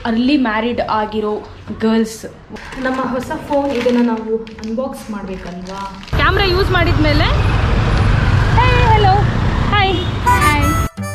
Early married ಆಗಿರೋ girls ನಮ್ಮ ಹೊಸ ಫೋನ್ ಇದನ್ನು ನಾವು ಅನ್ಬಾಕ್ಸ್ ಮಾಡಬೇಕಲ್ವಾ ಕ್ಯಾಮ್ರಾ ಯೂಸ್ ಮಾಡಿದ ಮೇಲೆ ಹಲೋ ಹಾಯ್ ಹಾಯ್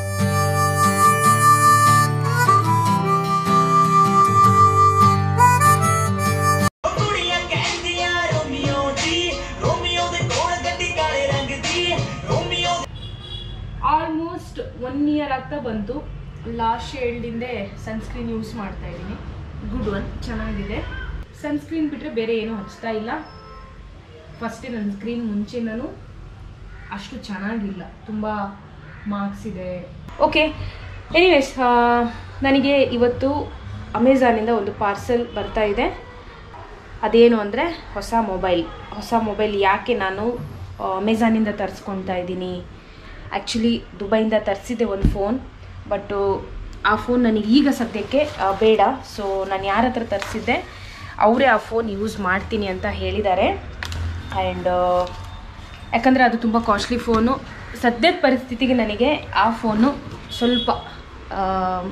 ਕੁੜੀਆਂ ਕਹਿੰਦੀਆਂ ਰੋਮੀਓ ਦੀ ਰੋਮੀਓ ਦੇ ਕੋਲ ਗੱਡੀ ਕਾਲੇ ਰੰਗ ਦੀ ਰੋਮੀਓ ಆಲ್ಮೋಸ್ಟ್ ಒನ್ ಇಯರ್ ಆಗ್ತಾ ಬಂತು ಲಾಸ್ಟ್ ಶೇಲ್ಡಿಂದೆ ಸನ್ಸ್ಕ್ರೀನ್ ಯೂಸ್ ಮಾಡ್ತಾ ಇದ್ದೀನಿ ಗುಡ್ ಒನ್ ಚೆನ್ನಾಗಿದೆ ಸನ್ಸ್ಕ್ರೀನ್ ಬಿಟ್ಟರೆ ಬೇರೆ ಏನೂ ಹಚ್ತಾ ಇಲ್ಲ ಫಸ್ಟೇ ನನ್ನ ಸ್ಕ್ರೀನ್ ಮುಂಚೆನೂ ಅಷ್ಟು ಚೆನ್ನಾಗಿಲ್ಲ ತುಂಬ ಮಾರ್ಕ್ಸ್ ಇದೆ ಓಕೆ ಎನಿವೇಸ್ ನನಗೆ ಇವತ್ತು ಅಮೆಝಾನಿಂದ ಒಂದು ಪಾರ್ಸೆಲ್ ಬರ್ತಾ ಇದೆ ಅದೇನು ಅಂದರೆ ಹೊಸ ಮೊಬೈಲ್ ಹೊಸ ಮೊಬೈಲ್ ಯಾಕೆ ನಾನು ಅಮೆಝಾನಿಂದ ತರಿಸ್ಕೊಳ್ತಾ ಇದ್ದೀನಿ ಆ್ಯಕ್ಚುಲಿ ದುಬೈಯಿಂದ ತರಿಸಿದೆ ಒಂದು ಫೋನ್ ಬಟ್ಟು ಆ ಫೋನ್ ನನಗೆ ಈಗ ಸದ್ಯಕ್ಕೆ ಆ, ಬೇಡ ಸೊ ನಾನು ಯಾರ ಹತ್ರ ತರಿಸಿದ್ದೆ ಅವರೇ ಆ ಫೋನ್ ಯೂಸ್ ಮಾಡ್ತೀನಿ ಅಂತ ಹೇಳಿದ್ದಾರೆ ಆ್ಯಂಡ್ ಯಾಕಂದರೆ ಅದು ತುಂಬ ಕಾಸ್ಟ್ಲಿ ಫೋನು ಸದ್ಯದ ಪರಿಸ್ಥಿತಿಗೆ ನನಗೆ ಆ ಫೋನು ಸ್ವಲ್ಪ ಆ,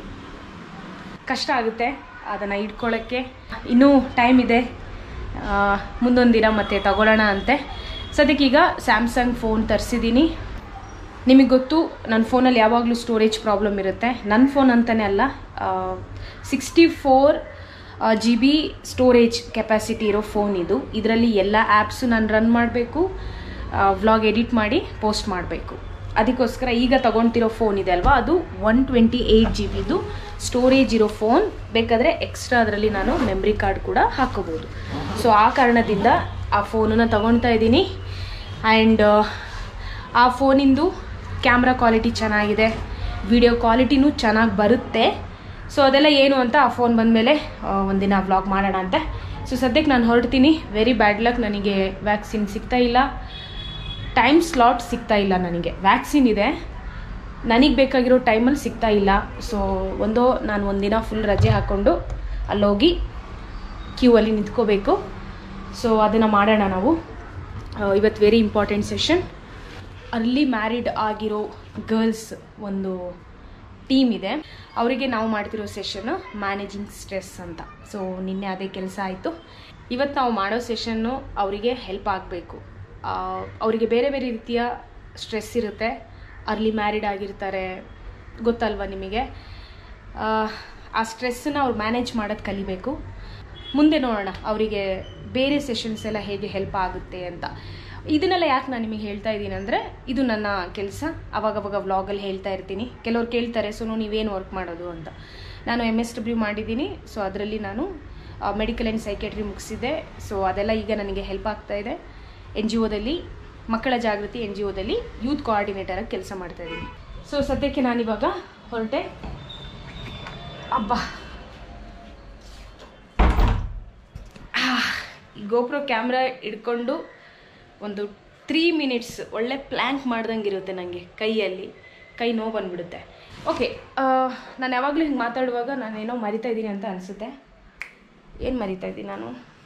ಕಷ್ಟ ಆಗುತ್ತೆ ಅದನ್ನು ಇಟ್ಕೊಳ್ಳೋಕ್ಕೆ ಇನ್ನೂ ಟೈಮ್ ಇದೆ ಆ, ಮುಂದೊಂದು ದಿನ ಮತ್ತೆ ತಗೊಳ್ಳೋಣ ಅಂತೆ ಸದ್ಯಕ್ಕೀಗ ಸ್ಯಾಮ್ಸಂಗ್ ಫೋನ್ ತರಿಸಿದ್ದೀನಿ ನಿಮಗೆ ಗೊತ್ತು ನನ್ನ ಫೋನಲ್ಲಿ ಯಾವಾಗಲೂ ಸ್ಟೋರೇಜ್ ಪ್ರಾಬ್ಲಮ್ ಇರುತ್ತೆ ನನ್ನ ಫೋನ್ ಅಂತಲೇ ಅಲ್ಲ sixty four G B storage capacity ಇರೋ ಫೋನ್ ಇದು ಇದರಲ್ಲಿ ಎಲ್ಲ ಆ್ಯಪ್ಸು ನಾನು ರನ್ ಮಾಡಬೇಕು ವ್ಲಾಗ್ ಎಡಿಟ್ ಮಾಡಿ ಪೋಸ್ಟ್ ಮಾಡಬೇಕು ಅದಕ್ಕೋಸ್ಕರ ಈಗ ತಗೊಳ್ತಿರೋ ಫೋನ್ ಇದೆ ಅಲ್ವಾ ಅದು ಒನ್ ಟ್ವೆಂಟಿ ಏಯ್ಟ್ ಜಿ ಬಿದು ಸ್ಟೋರೇಜ್ ಇರೋ ಫೋನ್ ಬೇಕಾದರೆ ಎಕ್ಸ್ಟ್ರಾ ಅದರಲ್ಲಿ ನಾನು ಮೆಮ್ರಿ ಕಾರ್ಡ್ ಕೂಡ ಹಾಕೋಬೋದು ಸೊ ಆ ಕಾರಣದಿಂದ ಆ ಫೋನನ್ನು ತಗೊಳ್ತಾ ಇದ್ದೀನಿ ಆ್ಯಂಡ್ ಆ ಫೋನಿಂದು ಕ್ಯಾಮ್ರಾ ಕ್ವಾಲಿಟಿ ಚೆನ್ನಾಗಿದೆ ವಿಡಿಯೋ ಕ್ವಾಲಿಟಿನೂ ಚೆನ್ನಾಗಿ ಬರುತ್ತೆ ಸೊ ಅದೆಲ್ಲ ಏನು ಅಂತ ಆ ಫೋನ್ ಬಂದಮೇಲೆ ಒಂದಿನ ವ್ಲಾಗ್ ಮಾಡೋಣ ಅಂತ ಸೊ ಸದ್ಯಕ್ಕೆ ನಾನು ಹೊರಡ್ತೀನಿ ವೆರಿ ಬ್ಯಾಡ್ ಲಕ್ ನನಗೆ ವ್ಯಾಕ್ಸಿನ್ ಸಿಗ್ತಾ ಇಲ್ಲ ಟೈಮ್ ಸ್ಲಾಟ್ ಸಿಗ್ತಾ ಇಲ್ಲ ನನಗೆ ವ್ಯಾಕ್ಸಿನ್ ಇದೆ ನನಗೆ ಬೇಕಾಗಿರೋ ಟೈಮಲ್ಲಿ ಸಿಗ್ತಾ ಇಲ್ಲ ಸೊ ಒಂದೋ ನಾನು ಒಂದಿನ ಫುಲ್ ರಜೆ ಹಾಕ್ಕೊಂಡು ಅಲ್ಲೋಗಿ ಕ್ಯೂ ಅಲ್ಲಿ ನಿಂತ್ಕೋಬೇಕು ಸೊ ಅದನ್ನು ಮಾಡೋಣ ನಾವು ಆ, ಇವತ್ತು very important session early married ಆಗಿರೋ ಗರ್ಲ್ಸ್ ಒಂದು ಟೀಮ್ ಇದೆ ಅವರಿಗೆ ನಾವು ಮಾಡ್ತಿರೋ ಸೆಷನ್ನು ಮ್ಯಾನೇಜಿಂಗ್ ಸ್ಟ್ರೆಸ್ ಅಂತ ಸೊ ನಿನ್ನೆ ಅದೇ ಕೆಲಸ ಆಯಿತು ಇವತ್ತು ನಾವು ಮಾಡೋ ಸೆಷನ್ನು ಅವರಿಗೆ ಹೆಲ್ಪ್ ಆಗಬೇಕು ಅವರಿಗೆ ಬೇರೆ ಬೇರೆ ರೀತಿಯ ಸ್ಟ್ರೆಸ್ ಇರುತ್ತೆ ಅರ್ಲಿ ಮ್ಯಾರಿಡ್ ಆಗಿರ್ತಾರೆ ಗೊತ್ತಲ್ವ ನಿಮಗೆ ಆ, ಆ ಸ್ಟ್ರೆಸ್ಸನ್ನ ಅವ್ರು ಮ್ಯಾನೇಜ್ ಮಾಡೋದು ಕಲಿಬೇಕು ಮುಂದೆ ನೋಡೋಣ ಅವರಿಗೆ ಬೇರೆ ಸೆಷನ್ಸ್ ಎಲ್ಲ ಹೇಗೆ ಹೆಲ್ಪ್ ಆಗುತ್ತೆ ಅಂತ ಇದನ್ನೆಲ್ಲ ಯಾಕೆ ನಾನು ನಿಮಗೆ ಹೇಳ್ತಾ ಇದ್ದೀನಿ ಅಂದರೆ ಇದು ನನ್ನ ಕೆಲಸ ಅವಾಗವಾಗ ವ್ಲಾಗಲ್ಲಿ ಹೇಳ್ತಾ ಇರ್ತೀನಿ ಕೆಲವ್ರು ಕೇಳ್ತಾರೆ ಸೊ ನೀವೇನು ವರ್ಕ್ ಮಾಡೋದು ಅಂತ ನಾನು ಎಮ್ ಎಸ್ ಡಬ್ಲ್ಯೂ ಮಾಡಿದ್ದೀನಿ ಸೊ ಅದರಲ್ಲಿ ನಾನು ಮೆಡಿಕಲ್ ಆ್ಯಂಡ್ ಸೈಕೆಟ್ರಿ ಮುಗಿಸಿದ್ದೆ ಸೊ ಅದೆಲ್ಲ ಈಗ ನನಗೆ ಹೆಲ್ಪ್ ಆಗ್ತಾ ಇದೆ ಎನ್ ಜಿ ಒದಲ್ಲಿ ಮಕ್ಕಳ ಜಾಗೃತಿ ಎನ್ ಜಿ ಒದಲ್ಲಿ ಯೂತ್ ಕೋಆರ್ಡಿನೇಟರಾಗಿ ಕೆಲಸ ಮಾಡ್ತಾ ಇದ್ದೀನಿ ಸೊ ಸದ್ಯಕ್ಕೆ ನಾನಿವಾಗ ಹೊರಟೆ ಅಬ್ಬಾ ಈ ಗೋಪ್ರೋ ಕ್ಯಾಮ್ರಾ ಹಿಡ್ಕೊಂಡು ಒಂದು ತ್ರೀ ಮಿನಿಟ್ಸ್ ಒಳ್ಳೆ ಪ್ಲ್ಯಾಂಕ್ ಮಾಡ್ದಂಗೆ ಇರುತ್ತೆ ನನಗೆ ಕೈಯಲ್ಲಿ ಕೈ ನೋವು ಬಂದ್ಬಿಡುತ್ತೆ ಓಕೆ ನಾನು ಯಾವಾಗಲೂ ಹಿಂಗೆ ಮಾತಾಡುವಾಗ ನಾನೇನೋ ಮರಿತಾ ಇದ್ದೀನಿ ಅಂತ ಅನಿಸುತ್ತೆ ಏನು ಮರಿತಾ ಇದ್ದೀನಿ ನಾನು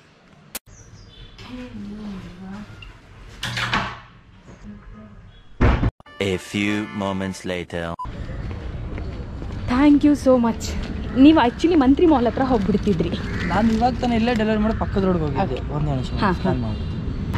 A few moments later. Thank you so much ನೀವು ಆ್ಯಕ್ಚುಲಿ ಮಂತ್ರಿ ಮಾಲ್ ಹತ್ರ ಹೋಗ್ಬಿಡ್ತಿದ್ರಿ ನಾನು ಇವಾಗ ತಾನೇ ಇಲ್ಲೇ ಡೆಲಿವರಿ ಮಾಡಿ ಪಕ್ಕದ ರೋಡ್ಗೆ ಹೋಗಿದ್ದೆ Okay. ಒಂದು ನಿಮಿಷ ಹಾ, ಸ್ಕ್ಯಾನ್ ಹಾ. ಮಾಡಿ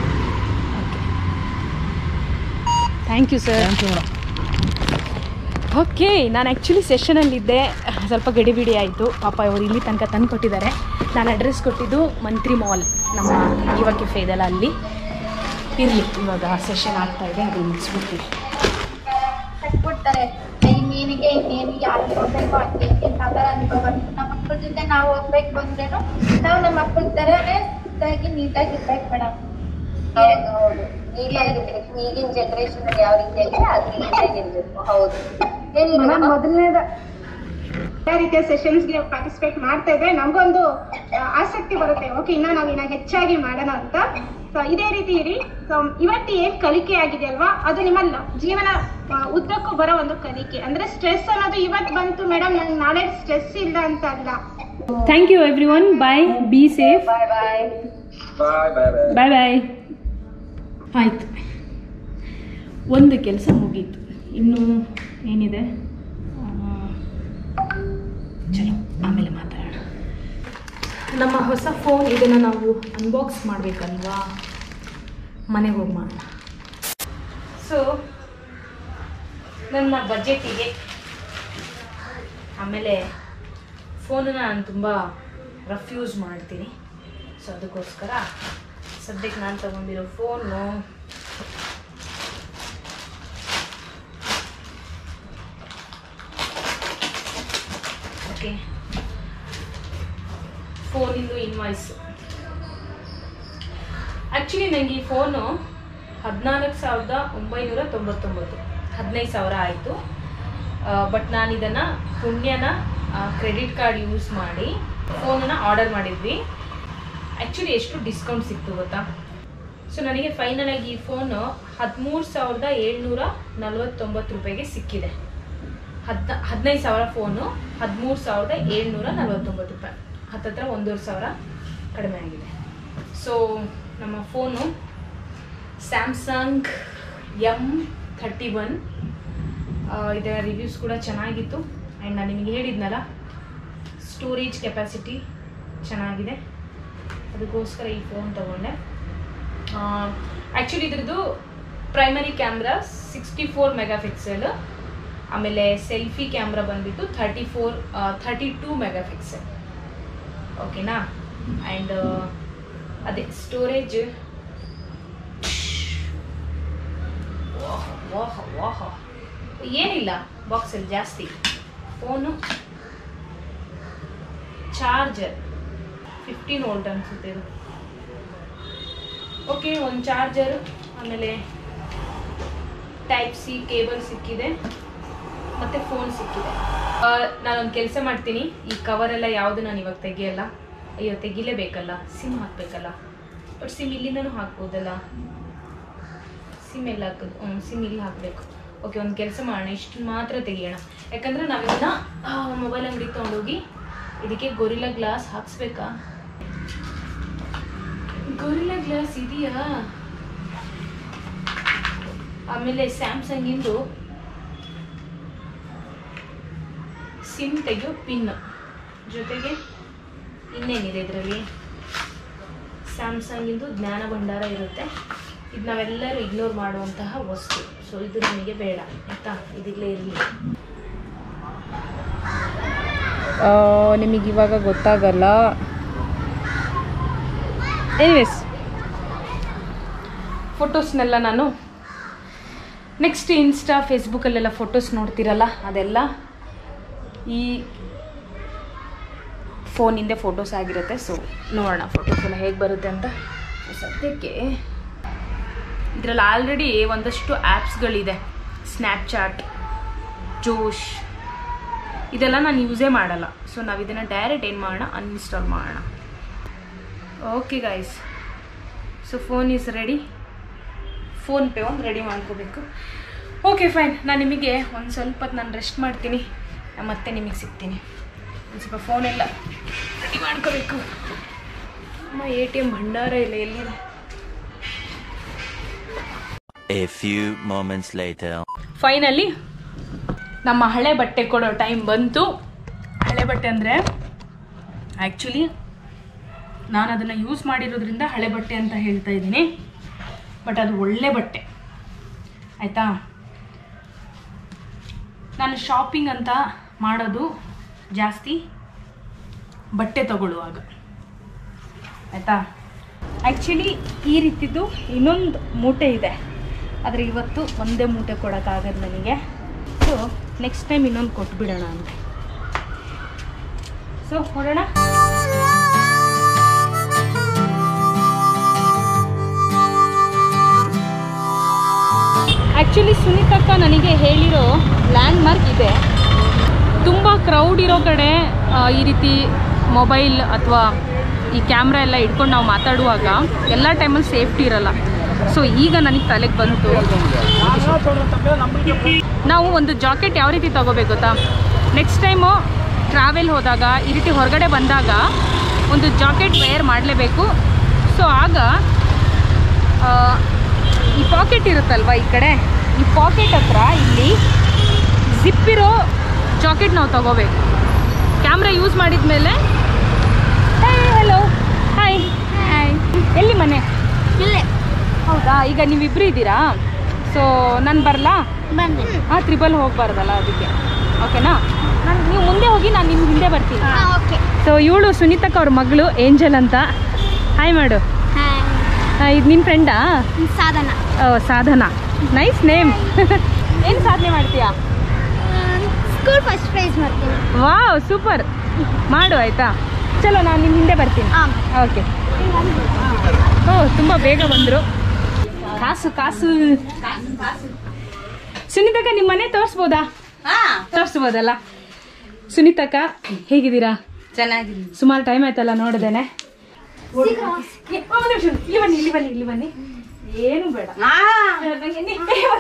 thank you sir thank you madam okay ನಾನು ಆ್ಯಕ್ಚುಲಿ ಸೆಷನಲ್ಲಿದ್ದೆ ಸ್ವಲ್ಪ ಗಡಿಬಿಡಿ ಆಯಿತು ಪಾಪ ಅವರು ಇಲ್ಲಿ ತನಕ ತಂದು ಕೊಟ್ಟಿದ್ದಾರೆ ನಾನು ಅಡ್ರೆಸ್ ಕೊಟ್ಟಿದ್ದು ಮಂತ್ರಿ ಮಾಲ್ ನಮ್ಮ ಯುವ ಕೆಫೆ ಇದೆಲ್ಲ ಅಲ್ಲಿ ಇರಲಿ ಇವಾಗ ಸೆಷನ್ ಆಗ್ತಾ ಇದೆ ಅದನ್ನು ಮುಗಿಸ್ಬಿಡ್ತೀವಿ ಕಟ್ಬಿಡ್ತಾರೆ ಈ ಮೀನಿಗೆ ಇನ್ನೇನು ಯಾರು ಹೋಗ್ಬೇಕು ಅಡ್ಗೆ ಆ ಥರ ಅನ್ಕೋಬಾರ್ದು ನಮ್ಮ ಮಕ್ಳ ಜೊತೆ ನಾವು ಹೋಗ್ಬೇಕು ಬಂದ್ರೇನು ನಾವು ನಮ್ಮ ಮಕ್ಳ ಥರನೇ ಸುತ್ತಾಗಿ ನೀಟಾಗಿ ಇರ್ಬೇಕು ಮೇಡಮ್ ಹೌದು ನೀಟಾಗಿರ್ಬೇಕು ಈಗಿನ ಜನರೇಷನ್ ಯಾವ ರೀತಿ ಆಗಿದೆ ಅದು ನೀಟಾಗಿರ್ಬೇಕು ಹೌದು ಹೇಳಿ ಮೇಡಮ್ ಮೊದಲನೇದ ಯಾವ ರೀತಿಯ ಸೆಷನ್ಸ್ಗೆ ಪಾರ್ಟಿಸಿಪೇಟ್ ಮಾಡ್ತಾ ಇದ್ರೆ ನಮಗೊಂದು ಆ, ಆಸಕ್ತಿ ಬರುತ್ತೆ ಓಕೆ ಇನ್ನ ನಾವು ಇನ್ನ ಹೆಚ್ಚಾಗಿ ಮಾಡೋಣ ಅಂತ ಸೊ ಇದೇ ರೀತಿ ಇರಿ ಸೊ ಇವತ್ತು ಏನ್ ಕಲಿಕೆ ಆಗಿದೆ ಅಲ್ವಾ ಅದು ನಿಮ್ಮ ಲ- ಜೀವನ ಆ, ಉದ್ದಕ್ಕೂ ಬರೋ ಒಂದು ಕಲಿಕೆ ಅಂದ್ರೆ ಸ್ಟ್ರೆಸ್ ಅನ್ನೋದು ಇವತ್ತು ಬಂತು ಮೇಡಮ್ ನಂಗೆ ನಾಳೆ ಸ್ಟ್ರೆಸ್ ಇಲ್ಲ ಅಂತ ಅಲ್ಲ thank you everyone bye be safe bye bye bye bye ಆಯಿತು ಒಂದು ಕೆಲಸ ಮುಗೀತು ಇನ್ನು ಏನಿದೆ ಆ, ಚಲೋ ಆಮೇಲೆ ಮಾತಾಡೋಣ ನಮ್ಮ ಹೊಸ ಫೋನ್ ಇದನ್ನು ನಾವು ಅನ್ಬಾಕ್ಸ್ ಮಾಡಬೇಕಲ್ವಾ ಮನೆಗೆ ಹೋಗಿ ಮಾಡೋಣ ಸೊ ನನ್ನ ಬಜೆಟಿಗೆ ಆಮೇಲೆ ಫೋನನ್ನು ನಾನು ತುಂಬ ರಫ್ ಯೂಸ್ ಮಾಡ್ತೀನಿ ಸೊ ಅದಕ್ಕೋಸ್ಕರ ಸದ್ಯಕ್ಕೆ ನಾನು ತಗೊಂಡಿರೋ ಫೋನು ಓಕೆ ಫೋನಿಂದು ಇನ್ವಾಯ್ಸು ಆ್ಯಕ್ಚುಲಿ ನನಗೆ ಈ ಫೋನು ಹದಿನಾಲ್ಕು ಸಾವಿರದ ಒಂಬೈನೂರ ತೊಂಬತ್ತೊಂಬತ್ತು ಹದಿನೈದು ಸಾವಿರ ಆಯಿತು ಬಟ್ ನಾನು ಇದನ್ನು ಪುಣ್ಯನ ಕ್ರೆಡಿಟ್ ಕಾರ್ಡ್ ಯೂಸ್ ಮಾಡಿ ಫೋನನ್ನು ಆರ್ಡರ್ ಮಾಡಿದ್ವಿ ಆ್ಯಕ್ಚುಲಿ ಎಷ್ಟು ಡಿಸ್ಕೌಂಟ್ ಸಿಕ್ತು ಗೊತ್ತಾ ಸೊ ನನಗೆ ಫೈನಲ್ ಆಗಿ ಈ ಫೋನು ಹದಿಮೂರು ಸಾವಿರದ ಏಳ್ನೂರ ನಲ್ವತ್ತೊಂಬತ್ತು ರೂಪಾಯಿಗೆ ಸಿಕ್ಕಿದೆ ಹದ್ ಹದಿನೈದು ಸಾವಿರ ಫೋನು ಹದಿಮೂರು ಸಾವಿರದ ಏಳ್ನೂರ ನಲ್ವತ್ತೊಂಬತ್ತು ರೂಪಾಯಿ ಹತ್ತತ್ರ ಒಂದೂವರೆ ಸಾವಿರ ಕಡಿಮೆ ಆಗಿದೆ ಸೊ ನಮ್ಮ phone Samsung M thirty one ಇದರ ರಿವ್ಯೂಸ್ ಕೂಡ ಚೆನ್ನಾಗಿತ್ತು ಆ್ಯಂಡ್ ನಾನು ನಿಮಗೆ ಹೇಳಿದ್ನಲ್ಲ ಸ್ಟೋರೇಜ್ ಕೆಪಾಸಿಟಿ ಚೆನ್ನಾಗಿದೆ ಅದಕ್ಕೋಸ್ಕರ ಈ ಫೋನ್ ತೊಗೊಂಡೆ ಆ್ಯಕ್ಚುಲಿ ಇದ್ರದ್ದು primary camera sixty four megapixel ಆಮೇಲೆ ಸೆಲ್ಫಿ ಕ್ಯಾಮ್ರಾ ಬಂದ್ಬಿಟ್ಟು thirty four thirty two megapixel ಓಕೆನಾ ಆ್ಯಂಡ್ ಅದೇ ಸ್ಟೋರೇಜ್ ವಾಹ್ ವಾಹ್ ವಾಹ್ ಏನಿಲ್ಲ ಬಾಕ್ಸಲ್ಲಿ ಜಾಸ್ತಿ ಫೋನು ಚಾರ್ಜರ್ ಫಿಫ್ಟೀನ್ ವೋಲ್ಟ್ ಅನಿಸುತ್ತೆ ಇದು ಓಕೆ ಒಂದು ಚಾರ್ಜರ್ ಆಮೇಲೆ ಟೈಪ್ ಸಿ ಕೇಬಲ್ ಸಿಕ್ಕಿದೆ ಮತ್ತು ಫೋನ್ ಸಿಕ್ಕಿದೆ ನಾನೊಂದು ಕೆಲಸ ಮಾಡ್ತೀನಿ ಈ ಕವರೆಲ್ಲ ಯಾವುದು ನಾನು ಇವಾಗ ತೆಗಿಯಲ್ಲ ಅಯ್ಯೋ ತೆಗಿಲೇಬೇಕಲ್ಲ ಸಿಮ್ ಹಾಕಬೇಕಲ್ಲ ಬಟ್ ಸಿಮ್ ಇಲ್ಲಿಂದನೂ ಹಾಕ್ಬೋದಲ್ಲ ಸಿಮ್ ಎಲ್ಲ ಹಾಕೋದು ಹ್ಞೂ ಸಿಮ್ ಇಲ್ಲಿ ಹಾಕಬೇಕು ಓಕೆ ಒಂದು ಕೆಲಸ ಮಾಡೋಣ ಇಷ್ಟು ಮಾತ್ರ ತೆಗಿಯೋಣ ಯಾಕಂದರೆ ನಾವಿನ್ನ ಮೊಬೈಲ್ ಅಂಗಡಿಗೆ ತೊಗೊಂಡೋಗಿ ಇದಕ್ಕೆ ಗೊರಿಲ್ಲ ಗ್ಲಾಸ್ ಹಾಕ್ಸ್ಬೇಕಾ ಗೊರಿಲ್ಲ ಗ್ಲಾಸ್ ಇದೆಯಾ ಆಮೇಲೆ ಸ್ಯಾಮ್ಸಂಗಿಂದು ಸಿಮ್ ತೆಗೆಯೋ ಪಿನ್ ಜೊತೆಗೆ ಇನ್ನೇನಿದೆ ಇದರಲ್ಲಿ ಸ್ಯಾಮ್ಸಂಗಿಂದು ಜ್ಞಾನ ಭಂಡಾರ ಇರುತ್ತೆ ಇದು ನಾವೆಲ್ಲರೂ ಇಗ್ನೋರ್ ಮಾಡುವಂತಹ ವಸ್ತು ಸೊ ಇದು ನಮಗೆ ಬೇಡ ಆಯಿತಾ ಇದಿಲ್ಲೇ ಇರಲಿ ನಿಮಗೆ ಇವಾಗ ಗೊತ್ತಾಗಲ್ಲ ಎನಿವೇಸ್ ಫೋಟೋಸ್ನೆಲ್ಲ ನಾನು ನೆಕ್ಸ್ಟ್ ಇನ್ಸ್ಟಾ ಫೇಸ್ಬುಕ್ಕಲ್ಲೆಲ್ಲ ಫೋಟೋಸ್ ನೋಡ್ತಿರಲ್ಲ ಅದೆಲ್ಲ ಈ ಫೋನಿಂದ ಫೋಟೋಸ್ ಆಗಿರುತ್ತೆ ಸೊ ನೋಡೋಣ ಫೋಟೋಸ್ ಎಲ್ಲ ಹೇಗೆ ಬರುತ್ತೆ ಅಂತ ಸದ್ಯಕ್ಕೆ ಇದರಲ್ಲಿ ಆಲ್ರೆಡಿ ಒಂದಷ್ಟು ಆ್ಯಪ್ಸ್ಗಳಿದೆ ಸ್ನ್ಯಾಪ್ಚಾಟ್ ಜೋಶ್ ಇದೆಲ್ಲ ನಾನು ಯೂಸೇ ಮಾಡಲ್ಲ ಸೊ ನಾವು ಇದನ್ನು ಡೈರೆಕ್ಟ್ ಏನು ಮಾಡೋಣ ಅನ್ಇನ್ಸ್ಟಾಲ್ ಮಾಡೋಣ okay guys so phone is ready PhonePe ಒಂದು ರೆಡಿ ಮಾಡ್ಕೋಬೇಕು ಓಕೆ ಫೈನ್ ನಾನು ನಿಮಗೆ ಒಂದು ಸ್ವಲ್ಪ ಹೊತ್ತು ನಾನು ರೆಸ್ಟ್ ಮಾಡ್ತೀನಿ ನಾನು ಮತ್ತೆ ನಿಮಗೆ ಸಿಗ್ತೀನಿ ಒಂದು ಸ್ವಲ್ಪ ಫೋನೆಲ್ಲ ರೆಡಿ ಮಾಡ್ಕೋಬೇಕು ಅಮ್ಮ ಎ ಟಿ ಎಮ್ ಭಂಡಾರ ಇಲ್ಲ ಎಲ್ಲಿದೆ A few moments later. Finally ನಮ್ಮ ಹಳೆ ಬಟ್ಟೆ ಕೊಡೋ ಟೈಮ್ ಬಂತು ಹಳೆ ಬಟ್ಟೆ ಅಂದರೆ ಆ್ಯಕ್ಚುಲಿ ನಾನು ಅದನ್ನು ಯೂಸ್ ಮಾಡಿರೋದ್ರಿಂದ ಹಳೆ ಬಟ್ಟೆ ಅಂತ ಹೇಳ್ತಾ ಇದ್ದೀನಿ ಬಟ್ ಅದು ಒಳ್ಳೆ ಬಟ್ಟೆ ಆಯಿತಾ ನಾನು ಶಾಪಿಂಗ್ ಅಂತ ಮಾಡೋದು ಜಾಸ್ತಿ ಬಟ್ಟೆ ತಗೊಳ್ಳುವಾಗ ಆಯಿತಾ ಆ್ಯಕ್ಚುಲಿ ಈ ರೀತಿದ್ದು ಇನ್ನೊಂದು ಮೂಟೆ ಇದೆ ಆದರೆ ಇವತ್ತು ಒಂದೇ ಮೂಟೆ ಕೊಡೋಕ್ಕಾಗದು ನನಗೆ ಸೊ ನೆಕ್ಸ್ಟ್ ಟೈಮ್ ಇನ್ನೊಂದು ಕೊಟ್ಬಿಡೋಣ ಅಂತ ಸೊ ಹೊರಡೋಣ ಆ್ಯಕ್ಚುಲಿ ಸುನೀತಕ್ಕ ನನಗೆ ಹೇಳಿರೋ ಲ್ಯಾಂಡ್ ಮಾರ್ಕ್ ಇದೆ ತುಂಬ ಕ್ರೌಡ್ ಇರೋ ಕಡೆ ಆ, ಈ ರೀತಿ ಮೊಬೈಲ್ ಅಥವಾ ಈ ಕ್ಯಾಮ್ರಾ ಎಲ್ಲ ಇಟ್ಕೊಂಡು ನಾವು ಮಾತಾಡುವಾಗ ಎಲ್ಲ ಟೈಮಲ್ಲಿ ಸೇಫ್ಟಿ ಇರಲ್ಲ ಸೊ ಈಗ ನನಗೆ ತಲೆಗೆ ಬಂತು ನಾವು ಒಂದು ಜಾಕೆಟ್ ಯಾವ ರೀತಿ ತಗೋಬೇಕು ಗೊತ್ತಾ ನೆಕ್ಸ್ಟ್ ಟೈಮು ಟ್ರಾವೆಲ್ ಹೋದಾಗ ಈ ರೀತಿ ಹೊರಗಡೆ ಬಂದಾಗ ಒಂದು ಜಾಕೆಟ್ ವೇರ್ ಮಾಡಲೇಬೇಕು ಸೊ ಆಗ ಆ, ಈ ಪಾಕೆಟ್ ಇರುತ್ತಲ್ವ ಈ ಕಡೆ ಈ ಪಾಕೆಟ್ ಹತ್ರ ಇಲ್ಲಿ ಜಿಪ್ ಇರೋ ಜಾಕೆಟ್ ನಾವು ತಗೋಬೇಕು ಕ್ಯಾಮ್ರಾ ಯೂಸ್ ಮಾಡಿದ ಮೇಲೆ ಹಲೋ ಈಗ ನೀವಿಬ್ರು ಇದ್ದೀರಾ ಸೊ ನಾನು ಬರಲಾ ಬನ್ನಿ ಹಾಂ ತ್ರಿಬಲ್ ಹೋಗ್ಬಾರ್ದಲ್ಲ ಅದಕ್ಕೆ ಓಕೆನಾ ನಾನು ನೀವು ಮುಂದೆ ಹೋಗಿ ನಾನು ನಿಮ್ಮ ಹಿಂದೆ ಬರ್ತೀನಿ ಓಕೆ ಸೊ ಇವಳು ಸುನೀತಕ್ಕ ಅವ್ರ ಮಗಳು ಏಂಜಲ್ ಅಂತ ಹಾಯ್ ಮಾಡು ಹಾಯ್ ಇದು ನಿನ್ನ ಫ್ರೆಂಡಾ ಸಾಧನ ಸಾಧನಾ ನೈಸ್ ನೇಮ್ ಏನು ಸಾಧನೆ ಮಾಡ್ತೀಯಾ ಸ್ಕೂಲ್ ಫಸ್ಟ್ ಪ್ರೈಸ್ ಮಾಡ್ತೀನಿ ವಾವ್ ಸೂಪರ್ ಮಾಡು ಆಯ್ತಾ ಚಲೋ ನಾನು ನಿಮ್ಮ ಹಿಂದೆ ಬರ್ತೀನಿ ಹಾಂ ಓಕೆ ಓ ತುಂಬ ಬೇಗ ಬಂದರು ಕಾಸು ಕಾಸು ಸುನೀತಕ್ಕ ನಿಮ್ಮ ಮನೆ ತೋರಿಸ್ಬೋದಾ ತೋರಿಸ್ಬೋದಲ್ಲ ಸುನೀತಕ್ಕ ಹೇಗಿದ್ದೀರಾ ಚೆನ್ನಾಗಿದೆ ಸುಮಾರು ಟೈಮ್ ಆಯ್ತಲ್ಲ ನೋಡ್ದೇನೆ ಏ, ಒಂದ್ ನಿಮಿಷ, ಇಲ್ಲಿ ಬನ್ನಿ ಇಲ್ಲಿ ಬನ್ನಿ ಇಲ್ಲಿ ಬನ್ನಿ ಏನು ಬೇಡ ನಂಗೆ ನೀ-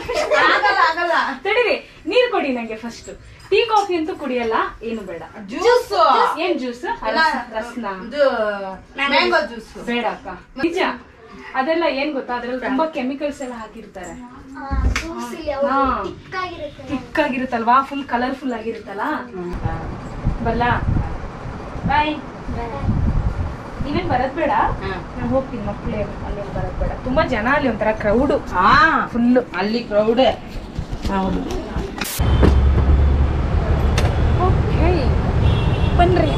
ತಡೀರಿ ನೀರು ಕೊಡಿ ನಂಗೆ ಫಸ್ಟ್ ಟೀ ಕಾಫಿ ಅಂತೂ ಕುಡಿಯಲ್ಲ ಏನು ಬೇಡ ಜ್ಯೂಸ್ ಏನ್ ಜ್ಯೂಸ್ ರಸ್ನ ಮ್ಯಾಂಗೋ ಜ್ಯೂಸ್ ಬೇಡ ಅಕ್ಕ ನಿಜ ಅದೆಲ್ಲ ಏನ್ ಗೊತ್ತಾ ಅದ್ರಲ್ಲಿ ತುಂಬಾ ಕೆಮಿಕಲ್ಸ್ ಎಲ್ಲ ಹಾಕಿರ್ತಾರೆ ಹಾ. ತಿಕ್ಕಾಗಿರುತ್ತಲ್ವಾ ಫುಲ್ ಕಲರ್ಫುಲ್ ಆಗಿರುತ್ತಲ್ಲ ಬಲ್ಲ ಬಾಯ್ ನೀವೇನ್ ಬರದ್ ಬೇಡ ನಾನು ಹೋಗ್ತೀನಿ ಮಕ್ಕಳೇ ಅಲ್ಲಿ ಬರದ್ ಬೇಡ ತುಂಬಾ ಜನ ಅಲ್ಲಿ ಒಂಥರ ಕ್ರೌಡು ಹಾ ಫುಲ್ಲು ಅಲ್ಲಿ ಕ್ರೌಡ್ ಹೌದು ಓಕೆ ಬನ್ರಿ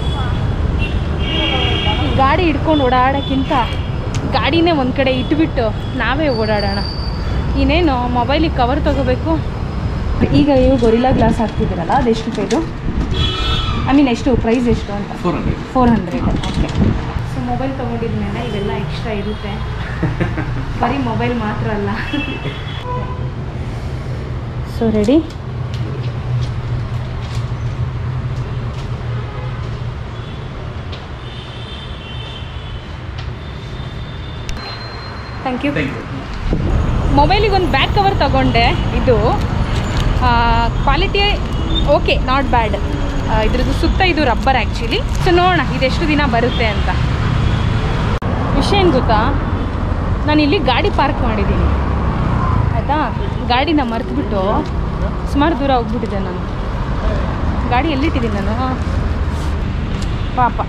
ಈ ಗಾಡಿ ಹಿಡ್ಕೊಂಡು ಓಡಾಡೋಕ್ಕಿಂತ ಗಾಡಿನೇ ಒಂದು ಕಡೆ ಇಟ್ಬಿಟ್ಟು ನಾವೇ ಓಡಾಡೋಣ ಇನ್ನೇನು ಮೊಬೈಲಿಗೆ ಕವರ್ ತಗೋಬೇಕು ಈಗ ನೀವು ಗೊರಿಲ್ಲಾ ಗ್ಲಾಸ್ ಹಾಕ್ತಿದ್ದೀರಲ್ಲ ಅದೆಷ್ಟು ರೂಪಾಯಿದು ಐ ಮೀನ್ ಎಷ್ಟು ಪ್ರೈಸ್ ಎಷ್ಟು ಅಂತ four hundred four hundred okay so mobile ತೊಗೊಂಡಿದ್ಮೇಲೆ ಇವೆಲ್ಲ ಎಕ್ಸ್ಟ್ರಾ ಇರುತ್ತೆ ಬರೀ ಮೊಬೈಲ್ ಮಾತ್ರ ಅಲ್ಲ so ready thank you thank you ಮೊಬೈಲಿಗೆ ಒಂದು ಬ್ಯಾಕ್ ಕವರ್ ತಗೊಂಡೆ ಇದು ಕ್ವಾಲಿಟಿ ಓಕೆ ನಾಟ್ ಬ್ಯಾಡ್ ಇದ್ರದ್ದು ಸುತ್ತ ಇದು ರಬ್ಬರ್ ಆ್ಯಕ್ಚುಲಿ ಸೊ ನೋಡೋಣ ಇದೆಷ್ಟು ದಿನ ಬರುತ್ತೆ ಅಂತ ವಿಷಯ ಏನು ಗೊತ್ತಾ ನಾನು ಇಲ್ಲಿ ಗಾಡಿ ಪಾರ್ಕ್ ಮಾಡಿದ್ದೀನಿ ಆಯಿತಾ ಗಾಡಿನ ಮರೆತುಬಿಟ್ಟು ಸುಮಾರು ದೂರ ಹೋಗ್ಬಿಟ್ಟಿದ್ದೆ ನಾನು ಗಾಡಿ ಎಲ್ಲಿಟ್ಟಿದ್ದೀನಿ ನಾನು ಪಾಪ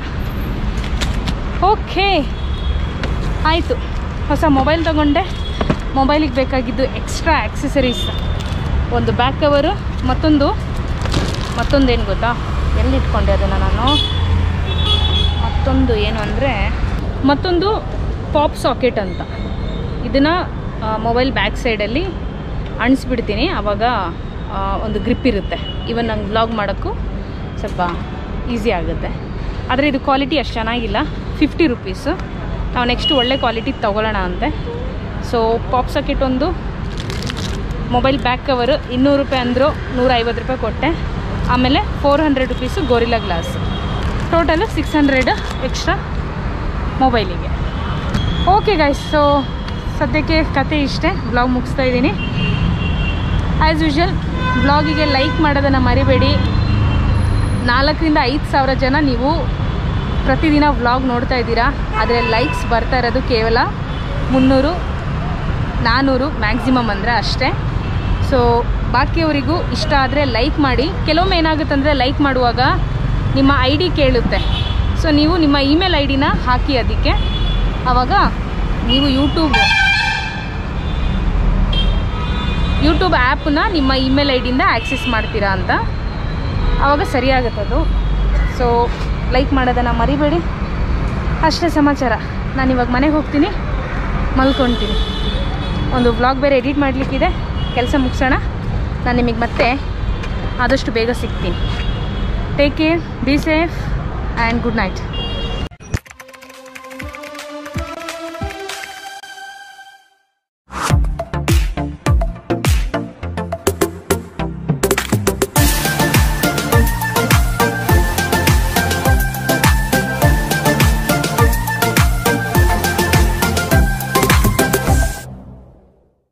ಓಕೆ ಆಯಿತು ಹೊಸ ಮೊಬೈಲ್ ತಗೊಂಡೆ ಮೊಬೈಲಿಗೆ ಬೇಕಾಗಿದ್ದು ಎಕ್ಸ್ಟ್ರಾ ಆಕ್ಸೆಸರೀಸ್ ಒಂದು ಬ್ಯಾಕ್ ಕವರು ಮತ್ತೊಂದು ಮತ್ತೊಂದು ಏನು ಗೊತ್ತಾ ಎಲ್ಲಿಟ್ಕೊಂಡೆ ಅದನ್ನು ನಾನು ಮತ್ತೊಂದು ಏನು ಅಂದರೆ ಮತ್ತೊಂದು ಪಾಪ್ ಸಾಕೆಟ್ ಅಂತ ಇದನ್ನು ಮೊಬೈಲ್ ಬ್ಯಾಕ್ ಸೈಡಲ್ಲಿ ಅಣಿಸ್ಬಿಡ್ತೀನಿ ಆವಾಗ ಆ, ಒಂದು ಗ್ರಿಪ್ ಇರುತ್ತೆ ಇವನ್ ನಂಗೆ ಬ್ಲಾಗ್ ಮಾಡೋಕ್ಕೂ ಸ್ವಲ್ಪ ಈಸಿ ಆಗುತ್ತೆ ಆದರೆ ಇದು ಕ್ವಾಲಿಟಿ ಅಷ್ಟು ಚೆನ್ನಾಗಿಲ್ಲ ಫಿಫ್ಟಿ ರುಪೀಸು ನಾವು ನೆಕ್ಸ್ಟ್ ಒಳ್ಳೆ ಕ್ವಾಲಿಟಿ ತೊಗೊಳ್ಳೋಣ ಅಂತೆ ಸೊ ಪಾಪ್ ಸಾಕೆಟ್ ಒಂದು ಮೊಬೈಲ್ ಬ್ಯಾಕ್ ಕವರು ಇನ್ನೂರು ರೂಪಾಯಿ ಅಂದರು ನೂರ ಐವತ್ತು ರೂಪಾಯಿ ಕೊಟ್ಟೆ ಆಮೇಲೆ four hundred rupees Gorilla Glass total six hundred extra ಮೊಬೈಲಿಗೆ ಓಕೆ ಗೈಸ್ ಸೊ ಸದ್ಯಕ್ಕೆ ಕತೆ ಇಷ್ಟೇ ಬ್ಲಾಗ್ ಮುಗಿಸ್ತಾ ಇದ್ದೀನಿ ಆ್ಯಸ್ ಯೂಶುವಲ್ ಬ್ಲಾಗಿಗೆ ಲೈಕ್ ಮಾಡೋದನ್ನು ಮರಿಬೇಡಿ ನಾಲ್ಕರಿಂದ ಐದು ಸಾವಿರ ಜನ ನೀವು ಪ್ರತಿದಿನ ವ್ಲಾಗ್ ನೋಡ್ತಾ ಇದ್ದೀರಾ ಆದರೆ ಲೈಕ್ಸ್ ಬರ್ತಾ ಇರೋದು ಕೇವಲ ಮುನ್ನೂರು ನಾನ್ನೂರು ಮ್ಯಾಕ್ಸಿಮಮ್ ಅಂದರೆ ಅಷ್ಟೇ ಸೊ ಬಾಕಿಯವರಿಗೂ ಇಷ್ಟ ಆದರೆ ಲೈಕ್ ಮಾಡಿ ಕೆಲವೊಮ್ಮೆ ಏನಾಗುತ್ತಂದರೆ ಲೈಕ್ ಮಾಡುವಾಗ ನಿಮ್ಮ ಐ ಡಿ ಕೇಳುತ್ತೆ ಸೊ ನೀವು ನಿಮ್ಮ ಇಮೇಲ್ ಐ ಡಿನ ಹಾಕಿ ಅದಕ್ಕೆ ಆವಾಗ ನೀವು ಯೂಟ್ಯೂಬ್ ಯೂಟ್ಯೂಬ್ ಆ್ಯಪನ್ನ ನಿಮ್ಮ ಇಮೇಲ್ ಐ ಡಿಯಿಂದ ಆ್ಯಕ್ಸೆಸ್ ಮಾಡ್ತೀರಾ ಅಂತ ಆವಾಗ ಸರಿಯಾಗುತ್ತೆ ಅದು ಸೊ ಲೈಕ್ ಮಾಡೋದನ್ನು ಮರಿಬೇಡಿ ಅಷ್ಟೇ ಸಮಾಚಾರ ನಾನು ಇವಾಗ ಮನೆಗೆ ಹೋಗ್ತೀನಿ ಮಲ್ಕೊಳ್ತೀನಿ ಒಂದು ವ್ಲಾಗ್ ಬೇರೆ ಎಡಿಟ್ ಮಾಡಲಿಕ್ಕಿದೆ ಕೆಲಸ ಮುಗಿಸೋಣ ನಾನು ನಿಮಗೆ ಮತ್ತೆ ಆದಷ್ಟು ಬೇಗ ಸಿಗ್ತೀನಿ take care be safe and good night